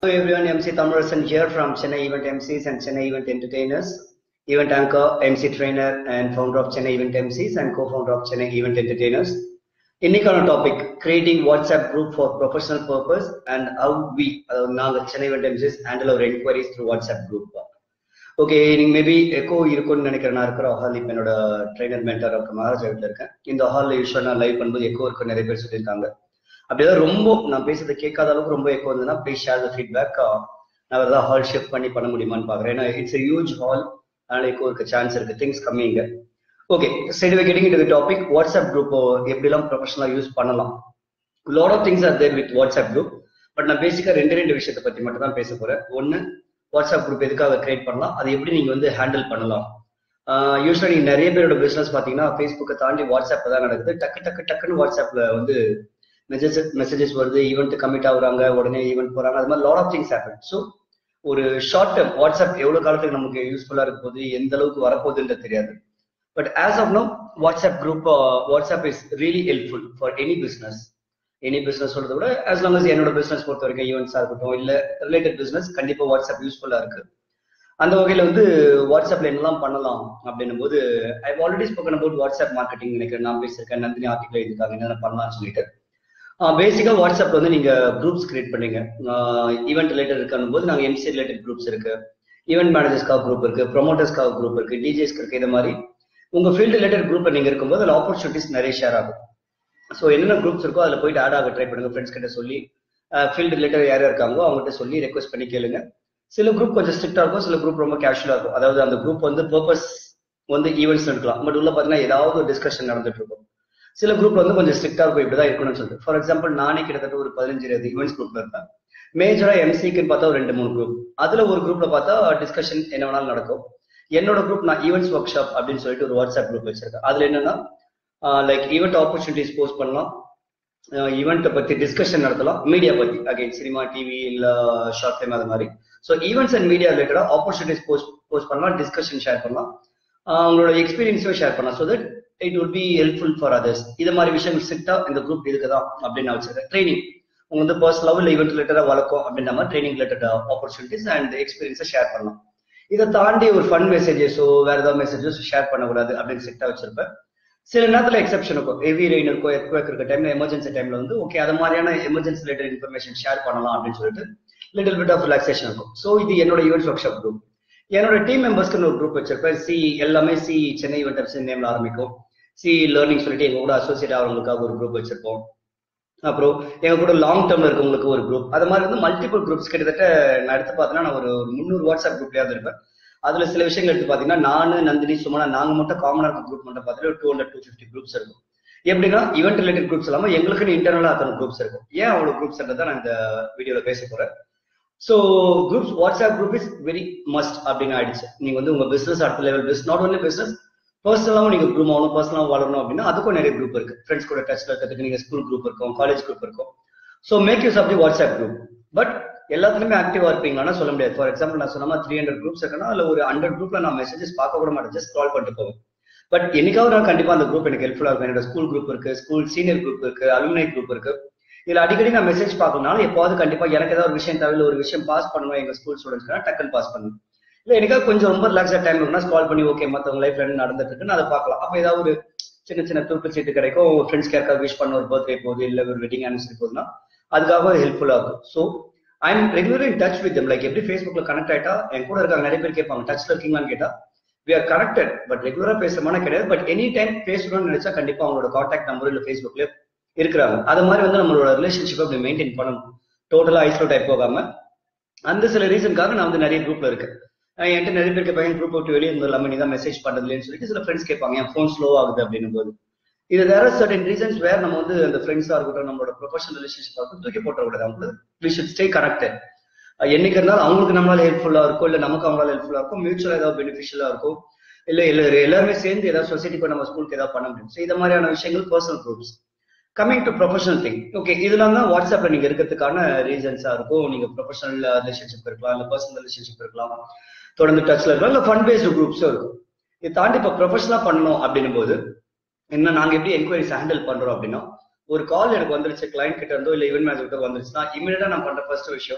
Hello everyone, MC Thamarasan here from Chennai Event MCs and Chennai Event Entertainers, event anchor, MC trainer and founder of Chennai Event MCs and co-founder of Chennai Event Entertainers. இன்னைக்கான topic creating WhatsApp group for professional purpose and how we நாங்கள் Chennai event MCs handle our enquiries through WhatsApp group okay நீங்க maybe echo இருக்கும்னு நினைக்கிறேன் நான் இருக்கிற hall இப்போ என்னோட trainer mentor இருக்க மகாராஜா வீட்டில் இருக்கேன் இந்த ஹாலில் யூஸ்வலாக நான் லைவ் பண்ணும்போது எக்கோ இருக்கு நிறைய பேர் சொல்லியிருக்காங்க அப்படியே ரொம்ப நான் பேசுறது கேட்காத அளவுக்கு ரொம்ப எக்கோ இருந்ததுன்னா ப்ளீஸ் ஷேர் த ஃபீட்பேக் நான் வேறு ஏதாவது ஹால் ஷிஃப்ட் பண்ணி பண்ண முடியுமான்னு பார்க்குறேன் ஏன்னா இட்ஸ் ஹியூஜ் ஹால் அதனால எக்கோ இருக்க சான்ஸ் இருக்கு திங்ஸ் கம்மிங்க ஓகே சரி getting in topic WhatsApp group எப்படிலாம் ப்ரொஃபஷனலாக யூஸ் பண்ணலாம் lot of things are there with WhatsApp group but நான் பேசிக்காக ரெண்டு ரெண்டு விஷயத்தை பற்றி மட்டும் தான் பேச போறேன் ஒன்று வாட்ஸ்அப் குரூப் எதுக்காக கிரியேட் பண்ணலாம் அது எப்படி நீங்க வந்து ஹேண்டில் பண்ணலாம் யூஸ்வலா நீங்க நிறைய பேரோட பிசினஸ் பாத்தீங்கன்னா ஃபேஸ்புக்கை தாண்டி வாட்ஸ்அப்ல தான் நடக்குது டக்கு டக்கு டக்குன்னு வாட்ஸ்அப்ல வந்து மெசேஜஸ் மெசேஜஸ் வருது ஈவெண்ட் கமிட் ஆகுறாங்க உடனே ஈவெண்ட் போறாங்க அது மாதிரி lot of things happen so ஒரு ஷார்ட் டேர்ம் வாட்ஸ்அப் எவ்வளவு காலத்துக்கு நமக்கு யூஸ்ஃபுல்லா இருக்க போகுது எந்த அளவுக்கு வரப்போகுதுன்றது தெரியாது but as of now WhatsApp group WhatsApp is really helpful for any business any business சொல்றதை விட ஆஸ் லாங் அஸ் என்னோட பிசினஸ் பொறுத்த வரைக்கும் ஈவெண்ட்ஸா இருக்கட்டும் இல்ல ரிலேட்டட் பிசினஸ் கண்டிப்பா வாட்ஸ்அப் யூஸ்ஃபுல்லா இருக்கு அந்த வகையில வந்து வாட்ஸ்அப்ல என்னெல்லாம் பண்ணலாம் அப்படின்னும் போது I already spoken about WhatsApp marketing நினைக்கிறேன் நான் பேசியிருக்கேன் நந்தினி ஆர்டிகல் எழுதிருக்காங்க என்னென்ன பண்ணலாம்னு சொல்லிட்டு பேசிக்கா வாட்ஸ்அப்ல வந்து நீங்க குரூப்ஸ் கிரியேட் பண்ணீங்க ஈவெண்ட் ரிலேட்டட் இருக்கணும் போது நாங்க எம்சி ரிலேட்டட் குரூப்ஸ் இருக்கு ஈவெண்ட் மேனேஜர்ஸ்க்காக குரூப் இருக்கு ப்ரொமோட்டர்ஸ்க்காக குரூப் இருக்கு டிஜேஸ்க்கு இருக்கு இந்த மாதிரி உங்க ஃபீல்டு ரிலேட்டட் குரூப்ல நீங்க இருக்கும்போது அதில் ஆப்பர்ச்சுனிட்டிஸ் நிறைய ஷேர் ஆகும் ஸோ என்னென்ன குரூப்ஸ் இருக்கோ அதில் போயிட்டு ஆட் ஆக ட்ரை பண்ணுங்க ஃப்ரெண்ட்ஸ் கிட்ட சொல்லி ஃபீல்டு ரிலேட்டட் யார் இருக்காங்களோ அவங்ககிட்ட சொல்லி ரெக்வஸ்ட் பண்ணி கேளுங்க சில குரூப் கொஞ்சம் ஸ்ட்ரிக்டா இருக்கும் சில குரூப் ரொம்ப கேஷுவலா இருக்கும் அதாவது அந்த குரூப் வந்து பர்பஸ் வந்து ஈவெண்ட்ஸ் இருக்கலாம் பட் உள்ள பாத்தீங்கன்னா ஏதாவது ஒரு டிஸ்கஷன் நடந்துட்டு இருக்கும் சில குரூப் வந்து கொஞ்சம் ஸ்ட்ரிக்டா இருக்கும் இப்படிதான் இருக்கணும்னு சொல்லிட்டு ஃபார் எக்ஸாம்பிள் நானே கிட்டத்தட்ட ஒரு பதினஞ்சு இருபது ஈவெண்ட்ஸ் குரூப்ல இருப்பேன் மேஜரா எம்சிக்குன்னு பார்த்தா ஒரு ரெண்டு மூணு குரூப் அதுல ஒரு குரூப்ல பார்த்தா டிஸ்கஷன் என்ன வேணாலும் நடக்கும் என்னோட குரூப் நான் ஈவெண்ட்ஸ் ஒர்க் ஷாப் அப்படின்னு சொல்லிட்டு ஒரு வாட்ஸ்அப் குரூப் வச்சிருக்கேன் அதுல என்னன்னா லைக் ஈவெண்ட் ஆப்பர்ச்சுனிட்டிஸ் போஸ்ட் பண்ணலாம் ஈவெண்ட்டை பத்தி டிஸ்கஷன் நடத்தலாம் மீடியா பத்தி அகைன் சினிமா டிவி இல்ல ஷார்ட் டைம் அது மாதிரி ஸோ ஈவெண்ட்ஸ் அண்ட் மீடியா ரிலேட்டடா ஆப்பர்ச்சுனிட்டிஸ் போஸ்ட் போஸ்ட் பண்ணலாம் டிஸ்கஷன் ஷேர் பண்ணலாம் அவங்களோட எக்ஸ்பீரியன்ஸும் ஷேர் பண்ணலாம் so that it would be helpful for others இது மாதிரி விஷயங்கள் ஸ்ட்ரிக்டா இந்த குரூப் இருக்குதான் அப்படின்னு நான் வச்சிருக்கேன் ட்ரைனிங் உங்க வந்து பர்சனலாவும் இல்லை ஈவெண்ட் ரிலேட்டடா வளர்க்கும் அப்படின்ற மாதிரி ட்ரைனிங் ரிலேட்டட் ஆப்பர்ச்சுனிட்டிஸ் அண்ட் எக்ஸ்பீரியன்ஸை ஷேர் பண்ணலாம் இதை தாண்டி ஒரு ஃபன் மெசேஜஸோ வேற ஏதாவது மெசேஜஸ் ஷேர் பண்ணக்கூடாது அப்படின்னு ஸ்ட்ரிக்டா வச்சிருப்பேன் சில நேரத்தில் எக்ஸப்ஷன் இருக்கும் ஹெவி ரெயின் இருக்கும் எர்த்வேக் இருக்க டைம்ல எமர்ஜென்சி டைம்ல வந்து ஓகே அது மாதிரியான எமர்ஜென்சி ரிலேட்டட் இன்ஃபர்மேஷன் ஷேர் பண்ணலாம் அப்படின்னு சொல்லிட்டு லிட்டில் பிட் ஆஃப் ரிலாக்ஸேஷன் இருக்கும் ஸோ இது என்னோட ஈவெண்ட்ஸ் ஒர்க் ஷாப் குரூப் என்னோட டீம் மெம்பர்ஸ்க்கு ஒரு குரூப் வச்சிருப்பேன் சி எல்லாமே சி சென்னை ஈவெண்ட் நேம்ல ஆரம்பிக்கும் சி லேர்னிங் சொல்லிட்டு எங்க கூட அசோசியேட் ஆகிறவங்களுக்காக ஒரு குரூப் வச்சிருப்போம் அப்புறம் எங்க கூட லாங் டேர்ம்ல இருக்கவங்களுக்கு ஒரு குரூப் அது மாதிரி வந்து மல்டிபிள் குரூப்ஸ் கிட்டத்தட்ட நான் எடுத்து பார்த்தீங்கன்னா நான் ஒரு முந்நூறு வாட்ஸ்அப் குரூப்லயாவது இருப்பேன் அதுல சில விஷயங்கள் எடுத்து பாத்தீங்கன்னா நானு நந்தினி சுமனா நாங்க மட்டும் காமனா இருக்க குரூப் மட்டும் பார்த்தீங்கன்னா two hundred two fifty groups இருக்கும் எப்படின்னா ஈவெண்ட் ரிலேட்டட் குரூப்ஸ் இல்லாம எங்களுக்குன்னு இன்டர்னலா அத்தனை குரூப்ஸ் இருக்கும் ஏன் அவ்வளவு குரூப்ஸ் தான் நான் இந்த வீடியோல பேச போறேன் so groups WhatsApp group is very must அப்படின்னு ஆயிடுச்சு நீங்க வந்து உங்க பிசினஸ் அடுத்த level business not only business பர்சனலாவும் நீங்க க்ரூம் ஆகணும் பர்சனலாக வளரணும் அப்படின்னா அதுக்கும் நிறைய குரூப் இருக்கு ஃப்ரெண்ட்ஸ் கூட டச்ல இருக்கிறதுக்கு நீங்க ஸ்கூல் குரூப் இருக்கும் காலேஜ் குரூப் இருக்கும் so make use of the WhatsApp group but எல்லாத்துலயுமே ஆக்டிவா இருப்பீங்களான்னு சொல்ல முடியாது ஃபார் எக்ஸாம்பிள் நான் சொன்ன த்ரீ ஹண்ட்ரட் குரூப்ஸ் இருக்குன்னா அதுல ஒரு ஹண்ட்ரட் குரூப்ல நான் மெசேஜஸ் பார்க்க கூட மாட்டேன் ஜஸ்ட் கால் பண்ணிட்டு போவேன் பட் என்னைக்காவது நான் கண்டிப்பா அந்த குரூப் எனக்கு ஹெல்ப்ஃபுல்லா இருக்கும் என்னோட ஸ்கூல் குரூப் இருக்கு ஸ்கூல் சீனியர் குரூப் இருக்கு அலுமினை குரூப் இருக்கு இதுல அடிக்கடி நான் மெசேஜ் பார்க்கணும்னாலும் எப்போது கண்டிப்பா எனக்கு ஏதாவது ஒரு விஷயம் தேவையில்ல ஒரு விஷயம் பாஸ் பண்ணணும் எங்க ஸ்கூல் ஸ்டூடெண்ட்ஸ்க்கு டக்குன்னு பாஸ் பண்ணணும் இல்ல எனக்காக கொஞ்சம் ரொம்ப ரிலாக்ஸா டைம் இருக்குன்னா கால் பண்ணி ஓகே மத்தவங்க லைஃப்ல என்ன நடந்துட்டு இருக்குன்னு அதை பார்க்கலாம் அப்ப ஏதாவது ஒரு சின்ன சின்ன துருப்பு சீட்டு கிடைக்கும் ஃப்ரெண்ட்ஸ் யாருக்காவது விஷ் பண்ண ஒரு பர்த்டே போகுது இல்ல ஒரு வெட்டிங் ஆனிவர்சரி போகுதுன்னா அதுக்காக ஹெல்ப்ஃபுல்லா இருக்கும் so I am regular in touch with like எப்படி ஃபேஸ்புக்ல கனெக்ட் ஆயிட்டா என் கூட இருக்காங்க நிறைய பேர் கேட்பாங்க டச்ல இருக்கீங்களான்னு கேட்டா வி ஆர் கனெக்டட் பட் ரெகுலரா பேசுறமான கிடையாது பட் எனி டைம் பேசணும்னு நினைச்சா கண்டிப்பா அவங்களோட கான்டாக்ட் நம்பர் இல்ல ஃபேஸ்புக்ல இருக்கிறாங்க அது மாதிரி வந்து நம்மளோட ரிலேஷன்ஷிப் அப்படி மெயின்டைன் பண்ணணும் டோட்டலா ஐசோலேட் ஆகி போகாம அந்த சில ரீசனுக்காக நான் வந்து நிறைய குரூப்ல இருக்கேன் என்கிட்ட நிறைய பேருக்கு பையன் குரூப் விட்டு வெளியே இருந்துடலாம நீ தான் மெசேஜ் பண்றதுலன்னு சொல்லிட்டு சில ஃப்ரெண்ட்ஸ் கேட்பாங்க என் ஃபோன் ஸ்லோ ஆகுது அப்படின்னும் போது இது வேற சர்டன் ரீசன்ஸ் வேற நம்ம வந்து அந்த ஃப்ரெண்ட்ஸா இருக்கட்டும் நம்மளோட ப்ரொஃபஷனல் ரிலேஷன்ஷிப் ஆகட்டும் தூக்கி போட்டக்கூடாது அவங்களுக்கு வி ஷுட் ஸ்டே கனெக்டட் என்னைக்கு இருந்தாலும் அவங்களுக்கு நம்மளால ஹெல்ப்ஃபுல்லா இருக்கும் இல்ல நமக்கு அவங்களால ஹெல்ப்ஃபுல்லா இருக்கும் மியூச்சுவலா ஏதாவது பெனிஃபிஷியலா இருக்கும் இல்ல இல்ல எல்லாருமே சேர்ந்து ஏதாவது சொசைட்டிக்கு நம்ம ஸ்கூலுக்கு ஏதாவது பண்ண முடியும் ஸோ இந்த மாதிரியான விஷயங்கள் personal groups coming to professional thing okay இதெல்லாம் தான் வாட்ஸ்அப்ல நீங்க இருக்கிறதுக்கான ரீசன்ஸா இருக்கும் நீங்க ப்ரொஃபஷனல் ரிலேஷன்ஷிப் இருக்கலாம் இல்ல பர்சனல் ரிலேஷன்ஷிப் இருக்கலாம் தொடர்ந்து டச்ல இருக்கலாம் இல்ல ஃபன் பேஸ்டு குரூப்ஸும் இருக்கும் இதை தாண்டி இப்போ ப்ரொஃபஷனலா பண்ணணும் அப்படின்னும் போது என்ன நாங்க எப்படி என்கொயரிஸ் ஹேண்டில் பண்றோம் அப்படின்னா ஒரு கால் எனக்கு வந்துருச்சு கிளைண்ட் கிட்ட இருந்தோ இல்ல ஈவென்ட் மேனேஜர் கிட்ட வந்துருச்சுன்னா இமீடியட்டா நான் பண்ற ஃபர்ஸ்ட் விஷயம்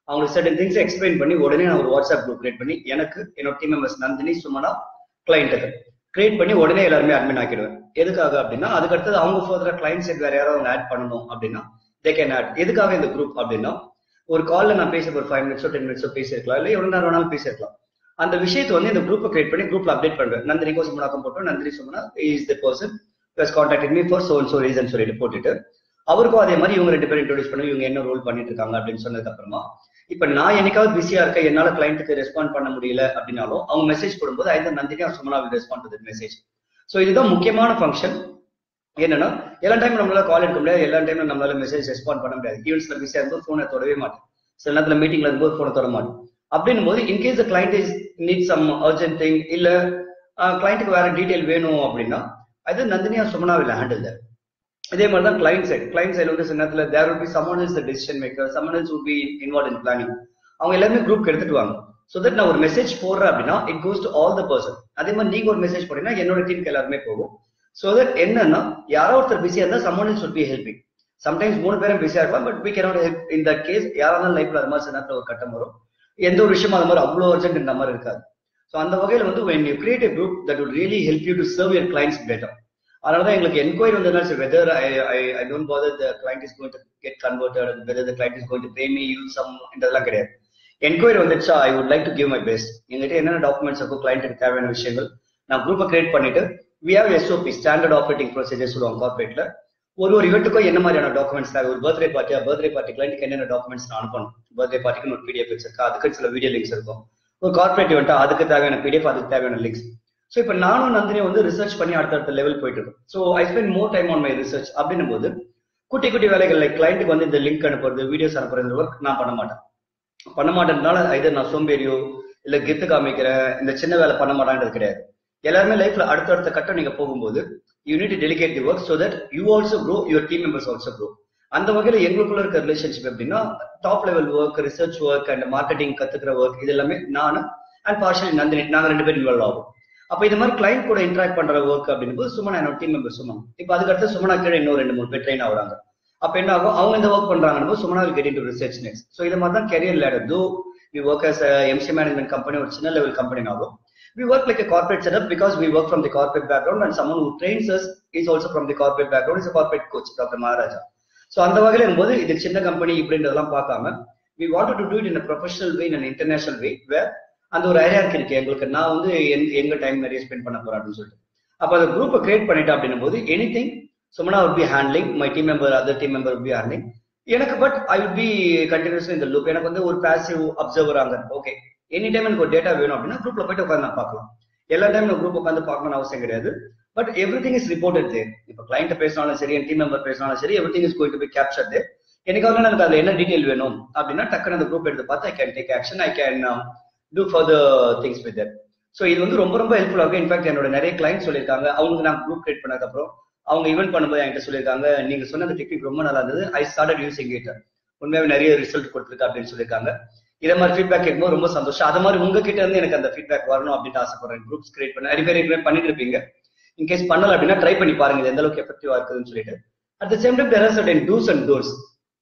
அவங்களுக்கு சர்டன் திங்ஸ் எக்ஸ்பிளைன் பண்ணி உடனே நான் ஒரு வாட்ஸ்அப் குரூப் கிரியேட் பண்ணி எனக்கு என்னோட டீம் மெம்பர்ஸ் நந்தினி சுமனா கிளைண்ட்டுக்கு கிரியேட் பண்ணி உடனே எல்லாருமே அட்மின் ஆக்கிடுவேன் எதுக்காக அப்படின்னா அதுக்கு அடுத்தது அவங்க ஃபர்தரா கிளைண்ட் சைட் வேற யாராவது ஆட் பண்ணணும் அப்படின்னா தே கேன் ஆட் எதுக்காக இந்த குரூப் அப்படின்னா ஒரு கால்ல நான் பேச ஒரு ஃபைவ் மினிட்ஸோ டென் மினிட்ஸோ பேசியிருக்கலாம் இல்லை எவ்வளவு நேரம் வேணாலும் பேசியிருக்கலாம் அந்த விஷயத்தை வந்து இந்த குரூப்பை கிரியேட் பண்ணி குரூப்ல அப்டேட் பண்றேன் நந்தினி கோசம் முன்னாக்கம் போட்டோம் Nandini Sumana is the person please contact me for so so reason சொல்லிட்டு போட்டுட்டு அவருக்கும் அதே மாதிரி இவங்க ரெண்டு பேரும் இன்ட்ரோடியூஸ் பண்ணி இவங்க என்ன ரோல் பண்ணிட்டு இருக்காங்க அப்படின்னு சொன்னதுக்கு அப்புறமா இப்ப நான் என்னைக்காவது பிஸியா இருக்க என்னால கிளைண்ட்டுக்கு ரெஸ்பாண்ட் பண்ண முடியல அப்படின்னாலும் அவங்க மெசேஜ் போடும்போது ஐந்து நந்தினி அவர் Sumana respond to message so இதுதான் முக்கியமான ஃபங்க்ஷன் என்னன்னா எல்லா டைம் நம்மளால கால் எடுக்க முடியாது எல்லா டைமும் நம்மளால மெசேஜ் ரெஸ்பாண்ட் பண்ண முடியாது ஈவெண்ட்ஸ்ல பிஸியா இருக்கும்போது ஃபோனை தொடவே மாட்டேன் சில நேரத்துல மீட்டிங்ல இருக்கும்போது ஃபோனை தொட மாட்டேன் அப்படின்னும் போது in case the client is need some urgent thing இல்ல கிளைண்ட்டுக்கு வேற டீடைல் வேணும் அப்படின்னா அது நந்தினியா சுமனா வில் ஹேண்டில் தட் இதே மாதிரி தான் கிளைண்ட் சைட் கிளைண்ட் சைடு வந்து சில நேரத்தில் there will be someone is the decision maker someone is would be involve in planning அவங்க எல்லாமே குரூப் எடுத்துட்டு வாங்க ஸோ தட் நான் ஒரு மெசேஜ் போடுறேன் அப்படின்னா it goes to all the person அதே மாதிரி நீங்க ஒரு மெசேஜ் போட்டீங்கன்னா என்னோட டீமுக்கு எல்லாருமே போகும் ஸோ தட் என்னன்னா யாரோ ஒருத்தர் பிஸியா இருந்தால் someone is would be helping sometimes மூணு பேரும் பிஸியா இருக்கலாம் பட் வி கேனாட் ஹெல்ப் இந்த கேஸ் யாரா இருந்தாலும் லைஃப்ல அது மாதிரி சில நேரத்தில் ஒரு கட்டம் வரும் எந்த ஒரு விஷயமும் அது மாதிரி அவ்வளோ அர்ஜென்ட் இந்த மாதிரி இருக்காது ஸோ அந்த வகையில் வந்து when you create a group that will really help you to serve your clients better அதனால தான் எங்களுக்கு என்கொயரி வந்ததுனால சரி whether I I I don't bother the client is going to get converted whether the client is going to pay me you some இதெல்லாம் கிடையாது enquiry வந்துச்சா I would like to give my best எங்கிட்ட என்னென்ன documents இருக்கோ கிளைண்ட்டுக்கு தேவையான விஷயங்கள் நான் குரூப்பை கிரியேட் பண்ணிட்டு we have SOP standard operating procedure சொல்லுவாங்க கார்பரேட்ல ஒரு ஒரு இவெண்ட்டுக்கும் என்ன மாதிரியான டாக்குமெண்ட்ஸ் தேவை ஒரு பர்த்டே பார்ட்டியா பர்த்டே பார்ட்டி கிளைண்ட்டுக்கு என்னென்ன டாக்குமெண்ட்ஸ் நான் அனுப்பணும் பர்த்டே பார்ட்டிக்கு ஒரு பிடிஎஃப் வச்சிருக்கா அதுக்கு சில வீடியோ லிங்க்ஸ் இருக்கும் ஒரு கார்பரேட் இவெண்ட்டா அதுக்கு தேவையான பிடிஎஃப் அதுக்கு தேவையான லிங்க்ஸ் ஸோ இப்போ நானும் நந்தினியும் வந்து ரிசர்ச் பண்ணி அடுத்தடுத்த லெவல் போயிட்டு இருக்கோம் so I spend more time on my research அப்படின்னும் போது குட்டி குட்டி வேலைகள் லைக் கிளைண்ட்டுக்கு வந்து இந்த லிங்க் அனுப்புறது வீடியோஸ் அனுப்புறது ஒர்க் நான் பண்ண மாட்டேன் பண்ண மாட்டேன்றனால இது நான் சோம்பேறியோ இல்ல கெத்து காமிக்கிறேன் இந்த சின்ன வேலை பண்ண மாட்டான்றது கிடையாது எல்லாருமே லைஃப்ல அடுத்தடுத்த கட்டம் நீங்க போகும்போது you need delegate the work so that you also grow your team members also grow அந்த வகையில எங்களுக்குள்ள இருக்க ரிலேஷன்ஷிப் எப்படின்னா top level work research work and marketing கத்துக்கிற ஒர்க் இது எல்லாமே நான் அண்ட் பார்ஷலி நந்தினி நாங்க ரெண்டு பேரும் இன்வால்வ் ஆகும் அப்ப இது மாதிரி கிளைண்ட் கூட இன்டராக்ட் பண்ற ஒர்க் அப்படின்போது சுமனா என்னோட டீம் மெம்பர் சுமன் இப்போ அதுக்கு அடுத்து சுமனா கீழே இன்னும் ரெண்டு மூணு பேர் ட்ரெயின் ஆகுறாங்க அப்ப என்ன ஆகும் அவங்க இந்த ஒர்க் பண்றாங்க Sumana will get into research next so இது மாதிரி தான் career ladder though we work as MC management company ஒரு சின்ன லெவல் கம்பெனி ஆகும் we work like a corporate setup because we work from the corporate background and someone who trains us is also from the corporate background is a corporate coach dr maharaja so அந்த வகையில இருக்கும்போது இது சின்ன company இப்படின்றதெல்லாம் பார்க்காம we wanted to do it in a professional way in an international way where அந்த ஒரு ஐடியாக்கு இருக்கு எங்களுக்கு நான் வந்து எங்க டைம் நிறைய ஸ்பெண்ட் பண்ண போறேன் அப்படின்னு சொல்லிட்டு அப்ப அந்த குரூப்பை கிரியேட் பண்ணிட்டேன் அப்படின்னும் போது anything Sumana would be handling my team member other team member would be handling எனக்கு but I would be continuously in the loop எனக்கு வந்து ஒரு பாசிவ் அப்சர்வர் அங்க ஓகே எனி டைம் எனக்கு ஒரு டேட்டா வேணும் அப்படின்னா குரூப்ல போயிட்டு உட்காந்து நான் பார்க்கலாம் எல்லா டைம் நான் குரூப் உட்காந்து பார்க்கணும்னு அவசியம் கிடையாது but everything is reported there இப்போ கிளைண்ட் பேசினாலும் சரி என் டீம் மெம்பர் பேசினாலும் சரி everything is going to be capture there எனக்காக எனக்கு அதுல என்ன டீடைல் வேணும் அப்படின்னா டக்குனு அந்த குரூப் எடுத்து பார்த்து I can take action I can do further things with that so இது வந்து ரொம்ப ரொம்ப ஹெல்ப்ஃபுல்லாக இருக்கும் இன்ஃபேக்ட் என்னோட நிறைய கிளைண்ட் சொல்லியிருக்காங்க அவங்க நான் குரூப் கிரியேட் பண்ணதுக்கப்புறம் அவங்க ஈவென்ட் பண்ணும்போது என்கிட்ட சொல்லியிருக்காங்க நீங்க சொன்ன அந்த டெக்னிக் ரொம்ப நல்லா இருந்தது ஐ ஸ்டார்டட் யூசிங் இட் உண்மையாவே நிறைய ரிசல்ட் கொடுத்துருக்கு அப்படின்னு சொல்லியிருக்காங்க இதே மாதிரி ஃபீட்பேக் கேட்கும்போது ரொம்ப சந்தோஷம் அது மாதிரி உங்ககிட்ட இருந்து எனக்கு அந்த ஃபீட்பேக் வரணும் அப்படின்னு ஆசைப்படுறேன் குரூப்ஸ் கிரியேட் பண்ண நிறைய பேர் ஏற்கனவே பண்ணிட்டு இருப்பீங்க இன்கேஸ் பண்ணல அப்படின்னா ட்ரை பண்ணி பாருங்க இது எந்த அளவுக்கு எஃபெக்டிவா இருக்குதுன்னு சொல்லிட்டு at the same time there are certain dos and don'ts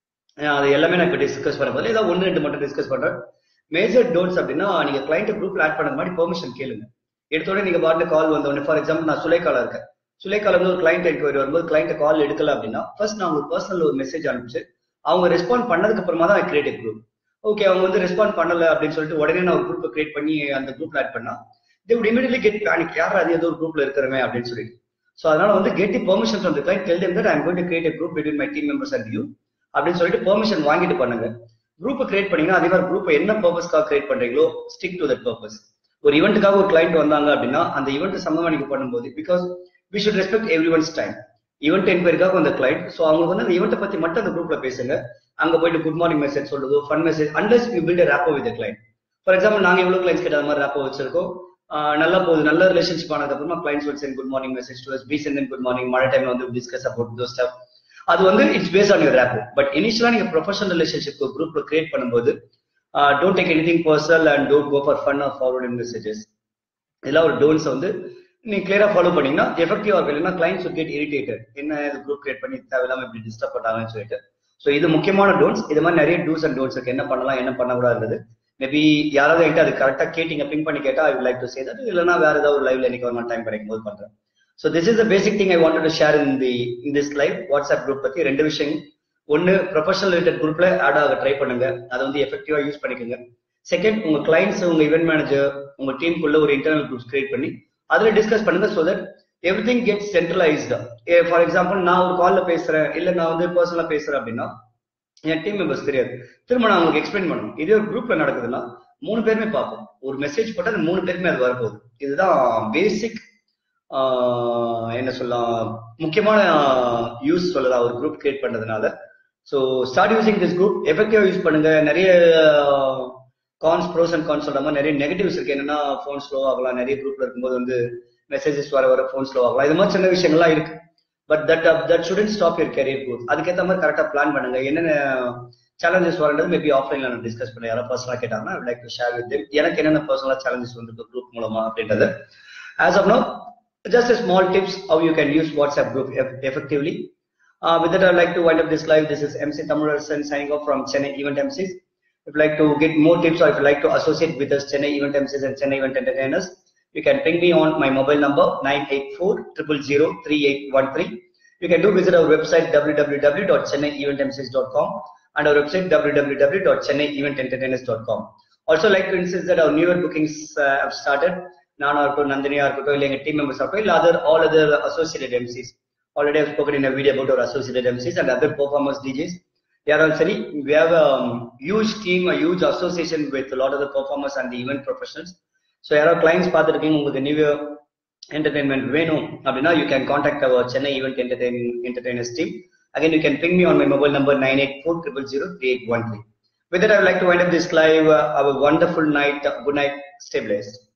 அது எல்லாமே நான் இப்போ டிஸ்கஸ் பண்ண போது ஏதாவது ஒன்று ரெண்டு மட்டும் டிஸ்கஸ் பண்றேன் மேஜர் டோர்ஸ் அப்படின்னா நீங்க கிளைண்ட் குரூப்ல ஆட் பண்ண மாதிரி பெர்மிஷன் கேளுங்க எடுத்தோடனே நீங்க பாட்டு கால் வந்தோடனே ஃபார் எக்ஸாம்பிள் நான் சுலைக்கால இருக்கேன் சுலைக்கால வந்து ஒரு கிளைண்ட் என்கொயரி வரும்போது கிளைண்ட் கால் எடுக்கல அப்படின்னா ஃபர்ஸ்ட் நான் உங்களுக்கு பர்சனல் ஒரு மெசேஜ் அனுப்பிச்சு அவங்க ரெஸ்பாண்ட் பண்ணதுக்கு அப்புறமா தான் கிரியேட் குரூப் ஓகே அவங்க வந்து ரெஸ்பாண்ட் பண்ணல அப்படின்னு சொல்லிட்டு உடனே நான் ஒரு குரூப் கிரியேட் பண்ணி அந்த குரூப்ல ஆட் பண்ணா தே would immediately get panic யார் அது ஏதோ ஒரு குரூப்ல இருக்கிறமே அப்படின்னு சொல்லிட்டு ஸோ அதனால வந்து get the permission from the client tell them that I'm going to create a group between my team members and you அப்படின்னு சொல்லிட்டு பெர்மிஷன் வாங்கிட்டு பண்ணுங்க குரூப் கிரியேட் பண்ணீங்கன்னா அதே மாதிரி குரூப் என்ன பர்பஸ்க்காக கிரியேட் பண்றீங்களோ ஸ்டிக் டு தட் பர்பஸ் ஒரு ஈவெண்ட்டுக்காக ஒரு கிளைண்ட் வந்தாங்க அப்படின்னா அந்த ஈவெண்ட் சம்பந்தமா நீங்க பண்ணும்போது because we should respect everyone's time event என்கொயரிக்காக அந்த கிளைண்ட் ஸோ அவங்களுக்கு வந்து அந்த ஈவெண்ட்டை பத்தி மட்டும் அந்த குரூப்ல பேசுங்க அங்க போயிட்டு குட் மார்னிங் மெசேஜ் சொல்றதோ fun message unless you build rapport with client for example நாங்க எவ்வளவு கிளைண்ட்ஸ் கிட்ட மாதிரி ரேப்போ வச்சிருக்கோம் நல்லா போகுது நல்ல ரிலேஷன்ஷிப் ஆனது அப்புறமா clients will send good morning message to be sent good morning மழை டைம்ல வந்து டிஸ்கஸ் அபவுட் தோ ஸ்டப் அது வந்து it's based on your rapport but இனிஷியலா நீங்க ப்ரொஃபஷனல் ரிலேஷன்ஷிப் குரூப்ல கிரியேட் பண்ணும்போது don't take anything personal and don't go for fun or forward messages இதெல்லாம் ஒரு டோன்ஸ் வந்து நீங்க கிளியரா ஃபாலோ பண்ணீங்கன்னா எஃபெக்டிவா இருக்கும் இல்லைன்னா கிளைண்ட்ஸ் கெட் இரிட்டேட்டட் என்ன குரூப் கிரியேட் பண்ணி தேவையில்லாம இப்படி டிஸ்டர்ப் பண்ணாங்கன்னு சொல்லிட்டு ஸோ இது முக்கியமான டோன்ஸ் இது மாதிரி நிறைய டூஸ் அண்ட் டோன்ஸ் இருக்கு என்ன பண்ணலாம் என்ன பண்ணக்கூடாது மேபி யாராவது என்கிட்ட அது கரெக்டாக கேட்டிங்க பிங்க் பண்ணி கேட்டா I like to say that இல்லைனா வேற ஏதாவது ஒரு லைவ்ல இன்னைக்கு ஒரு நாள் டைம் கிடைக்கும் போது பண்றேன் so this is the basic thing I wanted to share in the in this live WhatsApp group பத்தி ரெண்டு விஷயம் ஒன்னு ப்ரொஃபஷனல் ரிலேட்டட் குரூப்ல ஆட் ஆக ட்ரை பண்ணுங்க அதை வந்து எஃபெக்டிவா யூஸ் பண்ணிக்கோங்க செகண்ட் உங்க கிளைண்ட்ஸ் உங்க இவெண்ட் மேனேஜர் உங்க டீமுக்குள்ள ஒரு இன்டர்னல் குரூப்ஸ் கிரியேட் பண்ணி அதுல டிஸ்கஸ் பண்ணுங்க so that everything get centralised for example நான் ஒரு கால்ல பேசுறேன் இல்ல நான் வந்து பர்சனலா பேசுறேன் அப்படின்னா என் டீம் மெம்பர்ஸ் தெரியாது திரும்ப நான் உங்களுக்கு எக்ஸ்பிளைன் பண்ணணும் இதே ஒரு குரூப்ல நடக்குதுன்னா மூணு பேருமே பார்ப்போம் ஒரு மெசேஜ் போட்டா அந்த மூணு பேருமே அது வரப்போகுது இதுதான் பேசிக் என்ன சொல்லலாம் முக்கியமான யூஸ் சொல்லலாம் ஒரு குரூப் கிரியேட் பண்றதுனால so start using this group எஃபெக்டிவா யூஸ் பண்ணுங்க நிறைய கான்ஸ் ப்ரோஸ் அண்ட் கான்ஸ் சொல்ற மாதிரி நிறைய நெகட்டிவ்ஸ் இருக்கு என்னன்னா ஃபோன் ஸ்லோ ஆகலாம் நிறைய குரூப்ல இருக்கும்போது வந்து மெசேஜஸ் வர வர ஃபோன் ஸ்லோ ஆகலாம் இது மாதிரி சின்ன விஷயங்கள்லாம் இருக்கு but that that student stop your career group அதுக்கேற்ற மாதிரி கரெக்டாக பிளான் பண்ணுங்க என்னென்ன சேலஞ்சஸ் வரன்றது மேபி ஆஃப்லைன்ல நான் டிஸ்கஸ் பண்ண யாராவது பர்சனலா கேட்டாங்கன்னா I like to share with எனக்கு என்னென்ன பர்சனலா சேலஞ்சஸ் வந்து குரூப் மூலமா அப்படின்றது as of now just small tips how you can use WhatsApp group effectively Uh, with that, I'd like to wind up this live. This is MC Tamarasan signing off from Chennai Event MCs. If you'd like to get more tips or if you'd like to associate with us, Chennai Event MCs and Chennai Event Entertainers, you can ping me on my mobile number 984 3813. You can do visit our website www.chennaieventmcs.com and our website www.chennaievententertainers.com. Also, like to insist that our newer bookings uh, have started. நானா இருக்கட்டும் நந்தினியா இருக்கட்டும் இல்லை எங்க team members ஆகட்டும் இல்லை other all other associated MCs already I've spoken in a video about our associated MCs and other performers DJs. They are all sorry. We have a um, huge team, a huge association with a lot of the performers and the event professionals. So யாரோ clients பார்த்துருக்கீங்க உங்களுக்கு new entertainment வேணும் அப்படின்னா you can contact our Chennai event entertain entertainers team again you can ping me on my mobile number nine eight four triple zero three eight one three with I like to wind up this live hour wonderful night good night stay placed